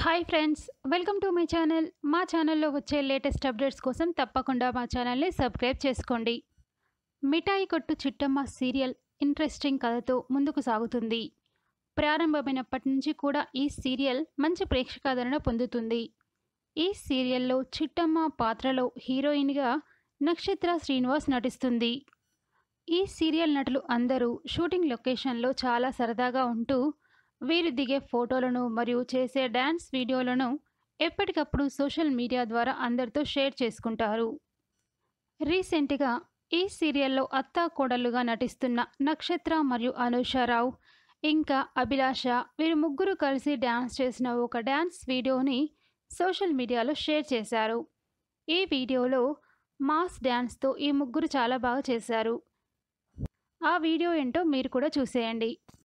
hi friends welcome to my channel మా ఛానల్లో వచ్చే లేటెస్ట్ అప్డేట్స్ కోసం తప్పకుండా మా ఛానల్ని సబ్స్క్రైబ్ చేసుకోండి మిఠాయి కొట్టు చిట్టమ్మ సీరియల్ ఇంట్రెస్టింగ్ కథతో ముందుకు సాగుతుంది ప్రారంభమైనప్పటి నుంచి కూడా ఈ సీరియల్ మంచి ప్రేక్షకాదరణ పొందుతుంది ఈ సీరియల్లో చిట్టమ్మ పాత్రలో హీరోయిన్గా నక్షత్ర శ్రీనివాస్ నటిస్తుంది ఈ సీరియల్ నటులు అందరూ షూటింగ్ లొకేషన్లో చాలా సరదాగా ఉంటూ వీరు దిగే ఫోటోలను మరియు చేసే డ్యాన్స్ వీడియోలను ఎప్పటికప్పుడు సోషల్ మీడియా ద్వారా అందరితో షేర్ చేసుకుంటారు రీసెంట్గా ఈ సీరియల్లో అత్తా కోడలుగా నటిస్తున్న నక్షత్ర మరియు అనూషారావు ఇంకా అభిలాష వీరు ముగ్గురు కలిసి డ్యాన్స్ చేసిన ఒక డ్యాన్స్ వీడియోని సోషల్ మీడియాలో షేర్ చేశారు ఈ వీడియోలో మాస్ డ్యాన్స్తో ఈ ముగ్గురు చాలా బాగా చేశారు ఆ వీడియో ఏంటో మీరు కూడా చూసేయండి